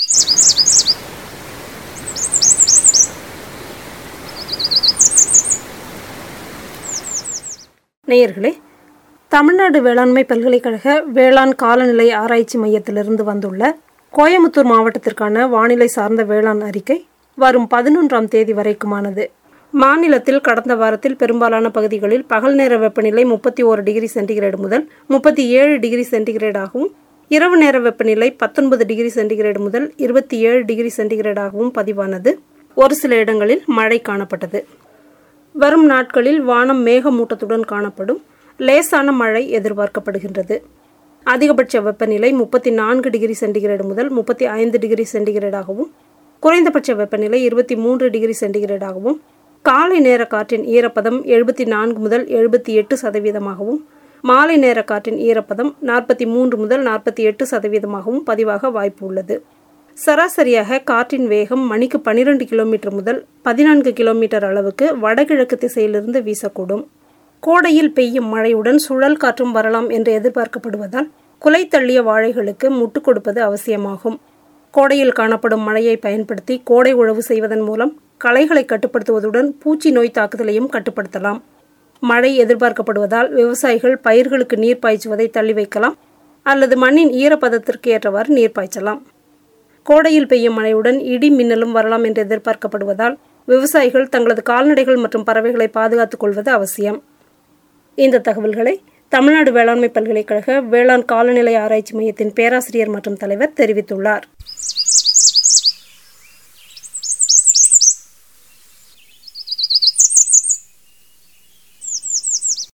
நேயர்களே தமிழ்நாடு வேளாண்மை பல்கலைக்கழக வேளாண் காலநிலை ஆராய்ச்சி மையத்திலிருந்து வந்துள்ள கோயமுத்தூர் மாவட்டத்திற்கான வானிலை சார்ந்த வேளாண் அறிக்கை வரும் பதினொன்றாம் தேதி வரைக்குமானது மாநிலத்தில் கடந்த வாரத்தில் பெரும்பாலான பகுதிகளில் பகல் நேர வெப்பநிலை முப்பத்தி ஓரு டிகிரி சென்டிகிரேடு முதல் முப்பத்தி ஏழு டிகிரி சென்டிகிரேடாகவும் இரவு நேர வெப்பநிலை பத்தொன்பது டிகிரி சென்டிகிரேடு முதல் இருபத்தி ஏழு டிகிரி சென்டிகிரேடாகவும் பதிவானது ஒரு சில இடங்களில் மழை காணப்பட்டது வரும் நாட்களில் வானம் மேகமூட்டத்துடன் காணப்படும் லேசான மழை எதிர்பார்க்கப்படுகின்றது அதிகபட்ச வெப்பநிலை முப்பத்தி நான்கு டிகிரி சென்டிகிரேடு முதல் முப்பத்தி ஐந்து டிகிரி சென்டிகிரேடாகவும் குறைந்தபட்ச வெப்பநிலை இருபத்தி மூன்று டிகிரி சென்டிகிரேடாகவும் காலை நேர காற்றின் ஈரப்பதம் எழுபத்தி நான்கு முதல் எழுபத்தி எட்டு சதவீதமாகவும் மாலை நேர காற்றின் ஈரப்பதம் நாற்பத்தி மூன்று முதல் நாற்பத்தி எட்டு சதவீதமாகவும் பதிவாக வாய்ப்பு உள்ளது சராசரியாக காற்றின் வேகம் மணிக்கு பனிரெண்டு கிலோமீட்டர் முதல் பதினான்கு கிலோமீட்டர் அளவுக்கு வடகிழக்கு திசையிலிருந்து வீசக்கூடும் கோடையில் பெய்யும் மழையுடன் சுழல் காற்றும் வரலாம் என்று எதிர்பார்க்கப்படுவதால் குலை தள்ளிய வாழைகளுக்கு முட்டு கொடுப்பது அவசியமாகும் கோடையில் காணப்படும் மழையை பயன்படுத்தி கோடை உழவு செய்வதன் மூலம் களைகளை கட்டுப்படுத்துவதுடன் பூச்சி நோய் தாக்குதலையும் கட்டுப்படுத்தலாம் மழை எதிர்பார்க்கப்படுவதால் விவசாயிகள் பயிர்களுக்கு நீர் பாய்ச்சுவதை தள்ளி வைக்கலாம் அல்லது மண்ணின் ஈரப்பதத்திற்கு ஏற்றவாறு நீர் பாய்ச்சலாம் கோடையில் பெய்யும் மழையுடன் இடி மின்னலும் வரலாம் என்று எதிர்பார்க்கப்படுவதால் விவசாயிகள் தங்களது கால்நடைகள் மற்றும் பறவைகளை பாதுகாத்துக் கொள்வது அவசியம் இந்த தகவல்களை தமிழ்நாடு வேளாண்மை பல்கலைக்கழக வேளாண் காலநிலை ஆராய்ச்சி மையத்தின் பேராசிரியர் மற்றும் தலைவர் தெரிவித்துள்ளார்